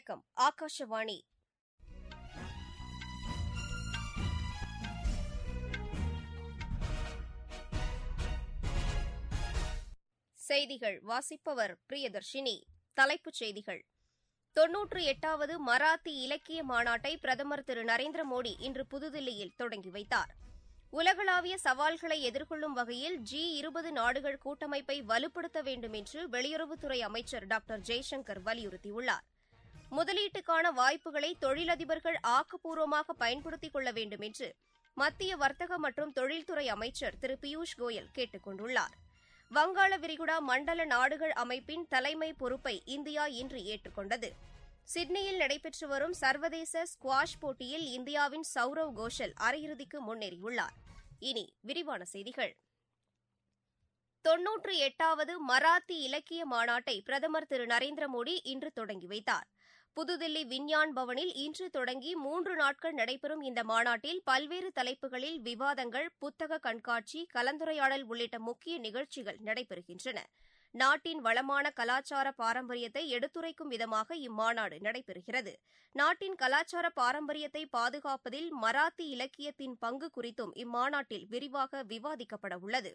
வணக்கம் ஆகாஷவாணி செய்திகள் வாசிப்பவர் பிரியதர்ஷினி தலைப்புச் செய்திகள் தொன்னூற்று எட்டாவது மராத்தி இலக்கிய மாநாட்டை பிரதமர் திரு நரேந்திர மோடி இன்று புதுதில்லியில் தொடங்கி வைத்தார் உலகளாவிய சவால்களை எதிர்கொள்ளும் வகையில் ஜி இருபது நாடுகள் கூட்டமைப்பை வலுப்படுத்த வேண்டும் என்று வெளியுறவுத்துறை அமைச்சர் டாக்டர் ஜெய்சங்கர் வலியுறுத்தியுள்ளார் முதலீட்டுக்கான வாய்ப்புகளை தொழிலதிபர்கள் ஆக்கப்பூர்வமாக பயன்படுத்திக் கொள்ள வேண்டும் என்று மத்திய வர்த்தக மற்றும் தொழில்துறை அமைச்சர் திரு பியூஷ் கோயல் கேட்டுக் கொண்டுள்ளார் வங்காள விரிகுடா மண்டல நாடுகள் அமைப்பின் தலைமை பொறுப்பை இந்தியா இன்று ஏற்றுக்கொண்டது சிட்னியில் நடைபெற்று வரும் சர்வதேச ஸ்குவாஷ் போட்டியில் இந்தியாவின் சௌரவ் கோஷல் அரையிறுதிக்கு முன்னேறியுள்ளார் இனி விரிவான செய்திகள் தொன்னூற்று எட்டாவது மராத்தி இலக்கிய மாநாட்டை பிரதமர் திரு நரேந்திர மோடி இன்று தொடங்கி வைத்தார் புதுதில்லி விஞ்ஞான் பவனில் இன்று தொடங்கி மூன்று நாட்கள் நடைபெறும் இந்த மாநாட்டில் பல்வேறு தலைப்புகளில் விவாதங்கள் புத்தக கண்காட்சி கலந்துரையாடல் உள்ளிட்ட முக்கிய நிகழ்ச்சிகள் நடைபெறுகின்றன நாட்டின் வளமான கலாச்சார பாரம்பரியத்தை எடுத்துரைக்கும் விதமாக இம்மாநாடு நடைபெறுகிறது நாட்டின் கலாச்சார பாரம்பரியத்தை பாதுகாப்பதில் மராத்தி இலக்கியத்தின் பங்கு குறித்தும் இம்மாநாட்டில் விரிவாக விவாதிக்கப்பட உள்ளது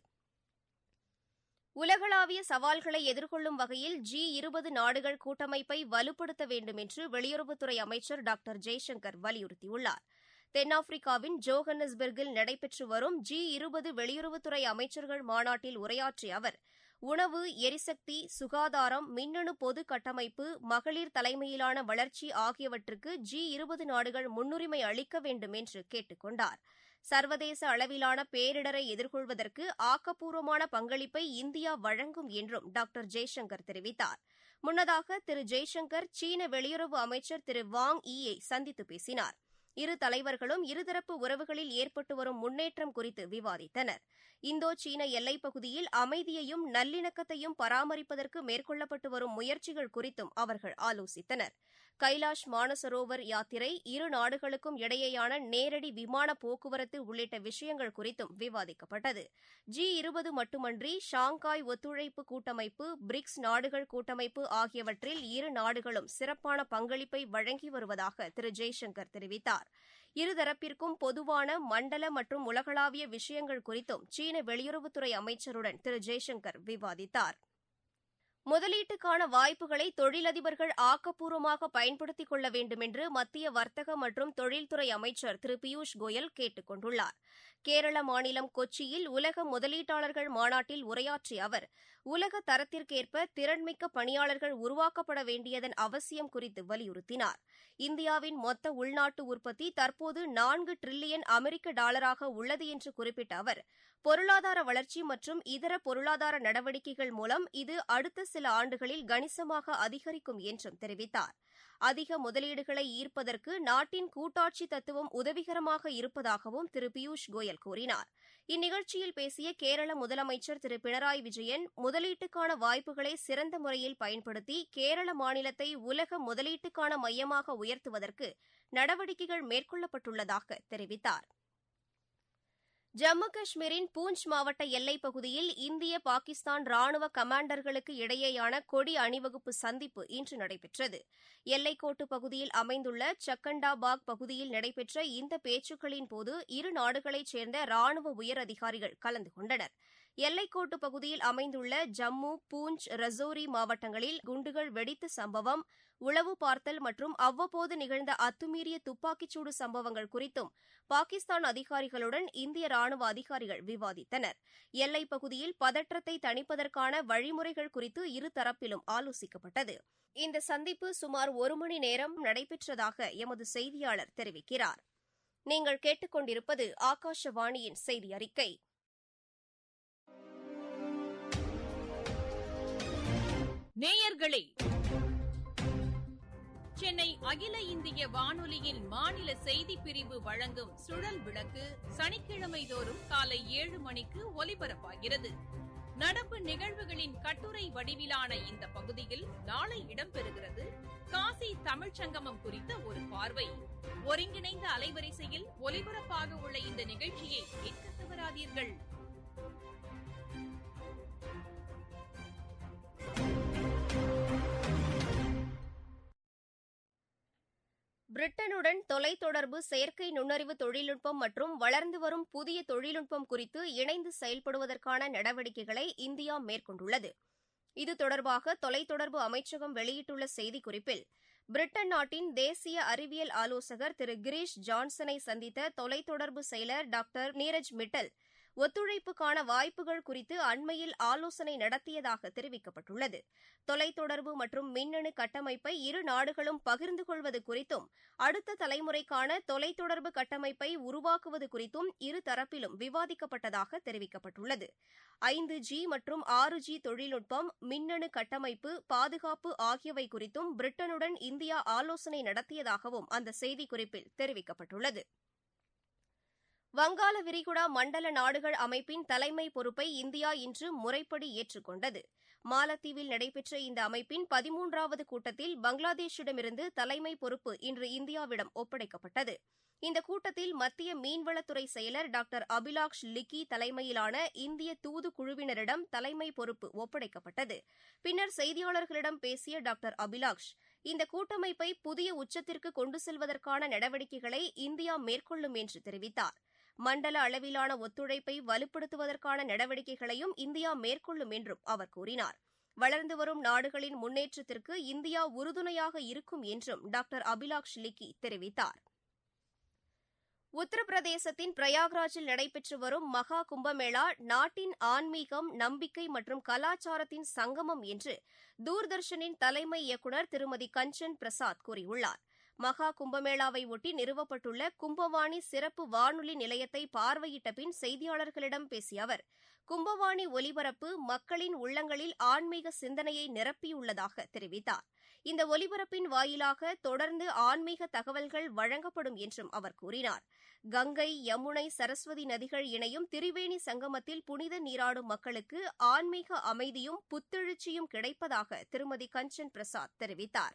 உலகளாவிய சவால்களை எதிர்கொள்ளும் வகையில் ஜி இருபது நாடுகள் கூட்டமைப்பை வலுப்படுத்த வேண்டும் என்று வெளியுறவுத்துறை அமைச்சர் டாக்டர் ஜெய்சங்கர் வலியுறுத்தியுள்ளார் தென்னாப்பிரிக்காவின் ஜோஹன்னஸ்பெர்கில் நடைபெற்று வரும் ஜி இருபது வெளியுறவுத்துறை அமைச்சர்கள் மாநாட்டில் உரையாற்றிய அவர் உணவு எரிசக்தி சுகாதாரம் மின்னணு பொது கட்டமைப்பு மகளிர் தலைமையிலான வளர்ச்சி ஆகியவற்றுக்கு ஜி இருபது நாடுகள் முன்னுரிமை அளிக்க வேண்டும் என்று கேட்டுக் கொண்டார் சர்வதேச அளவிலான பேரிடரை எதிர்கொள்வதற்கு ஆக்கப்பூர்வமான பங்களிப்பை இந்தியா வழங்கும் என்றும் டாக்டர் ஜெய்சங்கர் தெரிவித்தார் முன்னதாக திரு ஜெய்சங்கர் சீன வெளியுறவு அமைச்சர் திரு வாங் ஈயை சந்தித்து பேசினார் இரு தலைவர்களும் இருதரப்பு உறவுகளில் ஏற்பட்டு வரும் முன்னேற்றம் குறித்து விவாதித்தனர் இந்தோ சீன எல்லைப் பகுதியில் அமைதியையும் நல்லிணக்கத்தையும் பராமரிப்பதற்கு மேற்கொள்ளப்பட்டு வரும் முயற்சிகள் குறித்தும் அவர்கள் ஆலோசித்தனர் கைலாஷ் மானசரோவர் யாத்திரை இரு நாடுகளுக்கும் இடையேயான நேரடி விமான போக்குவரத்து உள்ளிட்ட விஷயங்கள் குறித்தும் விவாதிக்கப்பட்டது ஜி இருபது மட்டுமன்றி ஷாங்காய் ஒத்துழைப்பு கூட்டமைப்பு பிரிக்ஸ் நாடுகள் கூட்டமைப்பு ஆகியவற்றில் இரு நாடுகளும் சிறப்பான பங்களிப்பை வழங்கி வருவதாக திரு ஜெய்சங்கர் தெரிவித்தார் இருதரப்பிற்கும் பொதுவான மண்டல மற்றும் உலகளாவிய விஷயங்கள் குறித்தும் சீன வெளியுறவுத்துறை அமைச்சருடன் திரு ஜெய்சங்கர் விவாதித்தார் முதலீட்டுக்கான வாய்ப்புகளை தொழிலதிபர்கள் ஆக்கப்பூர்வமாக பயன்படுத்திக் கொள்ள வேண்டும் என்று மத்திய வர்த்தக மற்றும் தொழில்துறை அமைச்சர் திரு பியூஷ் கோயல் கேட்டுக் கொண்டுள்ளார் கேரள மாநிலம் கொச்சியில் உலக முதலீட்டாளர்கள் மாநாட்டில் உரையாற்றிய அவர் உலக தரத்திற்கேற்ப திறன்மிக்க பணியாளர்கள் உருவாக்கப்பட வேண்டியதன் அவசியம் குறித்து வலியுறுத்தினார் இந்தியாவின் மொத்த உள்நாட்டு உற்பத்தி தற்போது நான்கு டிரில்லியன் அமெரிக்க டாலராக உள்ளது என்று குறிப்பிட்ட அவர் பொருளாதார வளர்ச்சி மற்றும் இதர பொருளாதார நடவடிக்கைகள் மூலம் இது அடுத்த சில ஆண்டுகளில் கணிசமாக அதிகரிக்கும் என்றும் தெரிவித்தார் அதிக முதலீடுகளை ஈர்ப்பதற்கு நாட்டின் கூட்டாட்சி தத்துவம் உதவிகரமாக இருப்பதாகவும் திரு பியூஷ் கோயல் கூறினார் இந்நிகழ்ச்சியில் பேசிய கேரள முதலமைச்சர் திரு பினராயி விஜயன் முதலீட்டுக்கான வாய்ப்புகளை சிறந்த முறையில் பயன்படுத்தி கேரள மாநிலத்தை உலக முதலீட்டுக்கான மையமாக உயர்த்துவதற்கு நடவடிக்கைகள் மேற்கொள்ளப்பட்டுள்ளதாக தெரிவித்தார் ஜம்மு காஷ்மீரின் பூஞ்ச் மாவட்ட எல்லைப் பகுதியில் இந்திய பாகிஸ்தான் ராணுவ கமாண்டர்களுக்கு இடையேயான கொடி அணிவகுப்பு சந்திப்பு இன்று நடைபெற்றது எல்லைக்கோட்டு பகுதியில் அமைந்துள்ள சக்கண்டாபாக் பகுதியில் நடைபெற்ற இந்த பேச்சுக்களின் போது இரு நாடுகளைச் சேர்ந்த ராணுவ உயர் அதிகாரிகள் கலந்து கொண்டனர் எல்லைக்கோட்டு பகுதியில் அமைந்துள்ள ஜம்மு பூஞ்ச் ரஜோரி மாவட்டங்களில் குண்டுகள் வெடித்த சம்பவம் உளவு பார்த்தல் மற்றும் அவ்வப்போது நிகழ்ந்த அத்துமீறிய துப்பாக்கிச்சூடு சம்பவங்கள் குறித்தும் பாகிஸ்தான் அதிகாரிகளுடன் இந்திய ராணுவ அதிகாரிகள் விவாதித்தனர் எல்லைப் பகுதியில் பதற்றத்தை தணிப்பதற்கான வழிமுறைகள் குறித்து இருதரப்பிலும் ஆலோசிக்கப்பட்டது இந்த சந்திப்பு சுமார் ஒரு மணி நேரம் நடைபெற்றதாக எமது செய்தியாளர் தெரிவிக்கிறார் நீங்கள் கேட்டுக்கொண்டிருப்பது ஆகாஷவாணியின் செய்தி அறிக்கை நேயர்களே சென்னை அகில இந்திய வானொலியின் மாநில செய்திப் பிரிவு வழங்கும் சுழல் விளக்கு சனிக்கிழமை தோறும் காலை ஏழு மணிக்கு ஒலிபரப்பாகிறது நடப்பு நிகழ்வுகளின் கட்டுரை வடிவிலான இந்த பகுதியில் நாளை இடம்பெறுகிறது காசி தமிழ்ச்சங்கமம் குறித்த ஒரு பார்வை ஒருங்கிணைந்த அலைவரிசையில் ஒலிபரப்பாக உள்ள இந்த நிகழ்ச்சியை கேட்க தவறாதீர்கள் பிரிட்டனுடன் தொலைத்தொடர்பு செயற்கை நுண்ணறிவு தொழில்நுட்பம் மற்றும் வளர்ந்து வரும் புதிய தொழில்நுட்பம் குறித்து இணைந்து செயல்படுவதற்கான நடவடிக்கைகளை இந்தியா மேற்கொண்டுள்ளது இது தொடர்பாக தொலைத்தொடர்பு அமைச்சகம் வெளியிட்டுள்ள செய்திக்குறிப்பில் பிரிட்டன் நாட்டின் தேசிய அறிவியல் ஆலோசகர் திரு கிரீஷ் ஜான்சனை சந்தித்த தொலைத்தொடர்பு செயலர் டாக்டர் நீரஜ் மிட்டல் ஒத்துழைப்புக்கான வாய்ப்புகள் குறித்து அண்மையில் ஆலோசனை நடத்தியதாக தெரிவிக்கப்பட்டுள்ளது தொலைத்தொடர்பு மற்றும் மின்னணு கட்டமைப்பை இரு நாடுகளும் பகிர்ந்து கொள்வது குறித்தும் அடுத்த தலைமுறைக்கான தொலைத்தொடர்பு கட்டமைப்பை உருவாக்குவது குறித்தும் இரு தரப்பிலும் விவாதிக்கப்பட்டதாக தெரிவிக்கப்பட்டுள்ளது ஐந்து ஜி மற்றும் ஆறு ஜி தொழில்நுட்பம் மின்னணு கட்டமைப்பு பாதுகாப்பு ஆகியவை குறித்தும் பிரிட்டனுடன் இந்தியா ஆலோசனை நடத்தியதாகவும் அந்த செய்திக்குறிப்பில் தெரிவிக்கப்பட்டுள்ளது வங்காள விரிகுடா மண்டல நாடுகள் அமைப்பின் தலைமை பொறுப்பை இந்தியா இன்று முறைப்படி ஏற்றுக்கொண்டது மாலத்தீவில் நடைபெற்ற இந்த அமைப்பின் பதிமூன்றாவது கூட்டத்தில் பங்களாதேஷிடமிருந்து தலைமை பொறுப்பு இன்று இந்தியாவிடம் ஒப்படைக்கப்பட்டது இந்த கூட்டத்தில் மத்திய மீன்வளத்துறை செயலர் டாக்டர் அபிலாஷ் லிக்கி தலைமையிலான இந்திய தூதுக்குழுவினரிடம் தலைமை பொறுப்பு ஒப்படைக்கப்பட்டது பின்னர் செய்தியாளர்களிடம் பேசிய டாக்டர் அபிலாஷ் இந்த கூட்டமைப்பை புதிய உச்சத்திற்கு கொண்டு செல்வதற்கான நடவடிக்கைகளை இந்தியா மேற்கொள்ளும் என்று தெரிவித்தார் மண்டல அளவிலான ஒத்துழைப்பை வலுப்படுத்துவதற்கான நடவடிக்கைகளையும் இந்தியா மேற்கொள்ளும் என்றும் அவர் கூறினார் வளர்ந்து வரும் நாடுகளின் முன்னேற்றத்திற்கு இந்தியா உறுதுணையாக இருக்கும் என்றும் டாக்டர் அபிலாஷ் லிக்கி தெரிவித்தார் உத்தரப்பிரதேசத்தின் பிரயாக்ராஜில் நடைபெற்று வரும் மகா கும்பமேளா நாட்டின் ஆன்மீகம் நம்பிக்கை மற்றும் கலாச்சாரத்தின் சங்கமம் என்று தூர்தர்ஷனின் தலைமை இயக்குநர் திருமதி கஞ்சன் பிரசாத் கூறியுள்ளார் மகா கும்பமேளாவை ஒட்டி நிறுவப்பட்டுள்ள கும்பவாணி சிறப்பு வானொலி நிலையத்தை பார்வையிட்ட பின் செய்தியாளர்களிடம் பேசிய அவர் கும்பவாணி ஒலிபரப்பு மக்களின் உள்ளங்களில் ஆன்மீக சிந்தனையை நிரப்பியுள்ளதாக தெரிவித்தார் இந்த ஒலிபரப்பின் வாயிலாக தொடர்ந்து ஆன்மீக தகவல்கள் வழங்கப்படும் என்றும் அவர் கூறினார் கங்கை யமுனை சரஸ்வதி நதிகள் இணையும் திரிவேணி சங்கமத்தில் புனித நீராடும் மக்களுக்கு ஆன்மீக அமைதியும் புத்தெழுச்சியும் கிடைப்பதாக திருமதி கஞ்சன் பிரசாத் தெரிவித்தார்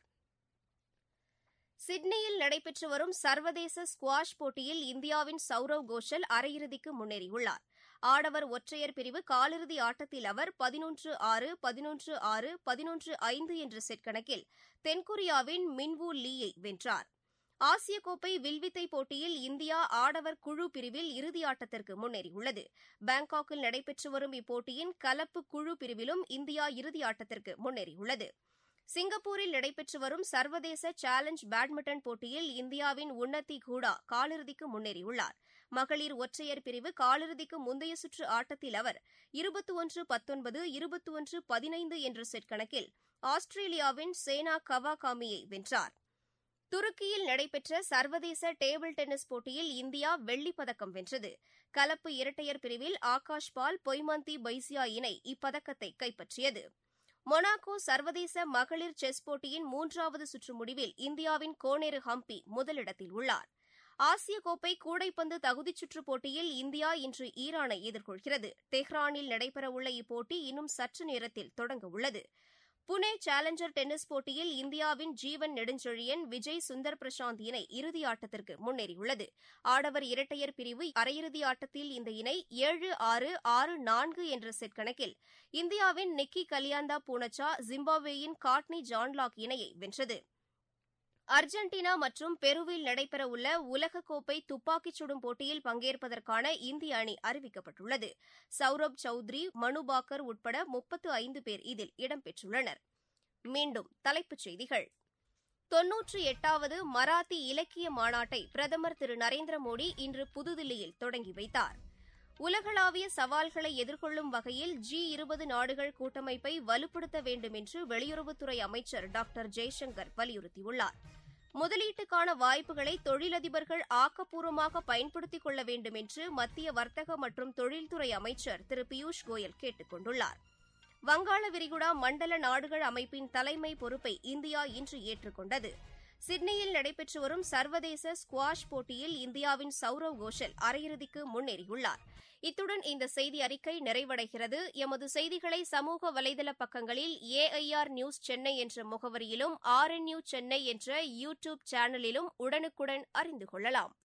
சிட்னியில் நடைபெற்று வரும் சர்வதேச ஸ்குவாஷ் போட்டியில் இந்தியாவின் சௌரவ் கோஷல் அரையிறுதிக்கு முன்னேறியுள்ளார் ஆடவர் ஒற்றையர் பிரிவு காலிறுதி ஆட்டத்தில் அவர் பதினொன்று ஆறு பதினொன்று ஆறு பதினொன்று ஐந்து என்ற செட் கணக்கில் தென்கொரியாவின் மின்வூ லீயை வென்றார் ஆசிய கோப்பை வில்வித்தை போட்டியில் இந்தியா ஆடவர் குழு பிரிவில் இறுதியாட்டத்திற்கு முன்னேறியுள்ளது பாங்காக்கில் நடைபெற்று வரும் இப்போட்டியின் கலப்பு குழு பிரிவிலும் இந்தியா இறுதியாட்டத்திற்கு முன்னேறியுள்ளது சிங்கப்பூரில் நடைபெற்று வரும் சர்வதேச சேலஞ்ச் பேட்மிண்டன் போட்டியில் இந்தியாவின் உன்னதி கூடா காலிறுதிக்கு முன்னேறியுள்ளார் மகளிர் ஒற்றையர் பிரிவு காலிறுதிக்கு முந்தைய சுற்று ஆட்டத்தில் அவர் இருபத்தி ஒன்று பத்தொன்பது இருபத்தி ஒன்று பதினைந்து என்ற செட் கணக்கில் ஆஸ்திரேலியாவின் சேனா கவாகாமியை வென்றார் துருக்கியில் நடைபெற்ற சர்வதேச டேபிள் டென்னிஸ் போட்டியில் இந்தியா வெள்ளிப் பதக்கம் வென்றது கலப்பு இரட்டையர் பிரிவில் ஆகாஷ் பால் பொய்மந்தி பைசியா இணை இப்பதக்கத்தை கைப்பற்றியது மொனாக்கோ சர்வதேச மகளிர் செஸ் போட்டியின் மூன்றாவது சுற்று முடிவில் இந்தியாவின் கோனேரு ஹம்பி முதலிடத்தில் உள்ளார் ஆசிய கோப்பை கூடைப்பந்து தகுதிச் சுற்றுப் போட்டியில் இந்தியா இன்று ஈரானை எதிர்கொள்கிறது தெஹ்ரானில் நடைபெறவுள்ள இப்போட்டி இன்னும் சற்று நேரத்தில் தொடங்க உள்ளது புனே சேலஞ்சர் டென்னிஸ் போட்டியில் இந்தியாவின் ஜீவன் நெடுஞ்செழியன் விஜய் சுந்தர் பிரசாந்த் இணை இறுதியாட்டத்திற்கு முன்னேறியுள்ளது ஆடவர் இரட்டையர் பிரிவு அரையிறுதி ஆட்டத்தில் இந்த இணை ஏழு ஆறு ஆறு நான்கு என்ற செட் கணக்கில் இந்தியாவின் நிக்கி கலியாந்தா பூனச்சா ஜிம்பாப்வேயின் காட்னி ஜான்லாக் இணையை வென்றது அர்ஜென்டினா மற்றும் பெருவில் நடைபெறவுள்ள உலகக்கோப்பை துப்பாக்கிச் சுடும் போட்டியில் பங்கேற்பதற்கான இந்திய அணி அறிவிக்கப்பட்டுள்ளது சௌரப் சௌத்ரி மனுபாக்கர் உட்பட முப்பத்து ஐந்து பேர் இதில் இடம்பெற்றுள்ளனர் மீண்டும் தலைப்புச் செய்திகள் தொன்னூற்றி எட்டாவது மராத்தி இலக்கிய மாநாட்டை பிரதமர் திரு நரேந்திர மோடி இன்று புதுதில்லியில் தொடங்கி வைத்தார் உலகளாவிய சவால்களை எதிர்கொள்ளும் வகையில் ஜி இருபது நாடுகள் கூட்டமைப்பை வலுப்படுத்த வேண்டும் என்று வெளியுறவுத்துறை அமைச்சர் டாக்டர் ஜெய்சங்கர் வலியுறுத்தியுள்ளார் முதலீட்டுக்கான வாய்ப்புகளை தொழிலதிபர்கள் ஆக்கப்பூர்வமாக பயன்படுத்திக் கொள்ள வேண்டும் என்று மத்திய வர்த்தக மற்றும் தொழில்துறை அமைச்சர் திரு பியூஷ் கோயல் கேட்டுக் கொண்டுள்ளார் வங்காள விரிகுடா மண்டல நாடுகள் அமைப்பின் தலைமை பொறுப்பை இந்தியா இன்று ஏற்றுக்கொண்டது சிட்னியில் நடைபெற்று வரும் சர்வதேச ஸ்குவாஷ் போட்டியில் இந்தியாவின் சௌரவ் கோஷல் அரையிறுதிக்கு முன்னேறியுள்ளார் இத்துடன் இந்த செய்தி அறிக்கை நிறைவடைகிறது எமது செய்திகளை சமூக வலைதள பக்கங்களில் ஏஐஆர் நியூஸ் சென்னை என்ற முகவரியிலும் ஆர்என்யூ சென்னை என்ற யூ டியூப் சேனலிலும் உடனுக்குடன் அறிந்து கொள்ளலாம்